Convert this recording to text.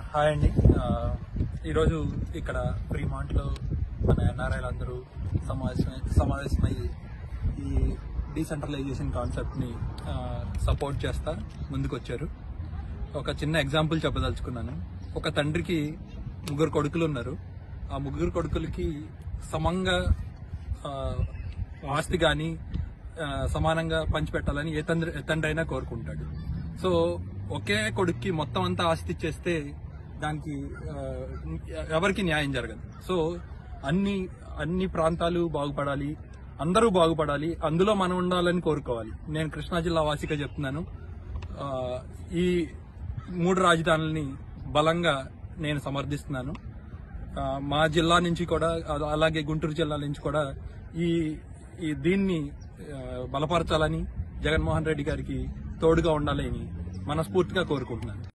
hi అండి ఆ, ఈరోజు ఇక్కడ ఫ్రీమాంట్లో మన ఎన్ఆర్ఐలు అందరూ సమావేశమై సమావేశమై ఈ డీసెంట్రలైజేషన్ కాన్సెప్ట్ని సపోర్ట్ చేస్తా ముందుకొచ్చారు ఒక చిన్న ఎగ్జాంపుల్ చెప్పదలుచుకున్నాను ఒక తండ్రికి ముగ్గురు కొడుకులు ఉన్నారు ఆ ముగ్గురు కొడుకులకి సమంగా ఆ, ఆస్తి కానీ సమానంగా పంచిపెట్టాలని ఏ తండ్రి ఏ తండ్రి అయినా కోరుకుంటాడు సో ఒకే కొడుక్కి మొత్తం అంతా ఆస్తి ఇచ్చేస్తే దానికి ఆ, ఎవరికి న్యాయం జరగదు సో అన్ని అన్ని ప్రాంతాలు బాగుపడాలి అందరూ బాగుపడాలి అందులో మనం ఉండాలని కోరుకోవాలి నేను కృష్ణా జిల్లా వాసిగా చెప్తున్నాను ఆ, ఈ మూడు రాజధానుల్ని బలంగా నేను సమర్థిస్తున్నాను ఆ, మా జిల్లా నుంచి కూడా అలా- అలాగే గుంటూరు జిల్లా నుంచి కూడా ఈ ఈ దీన్ని ఆ, బలపరచాలని జగన్మోహన్ రెడ్డి గారికి తోడుగా ఉండాలని మనస్ఫూర్తిగా కోరుకుంటున్నాను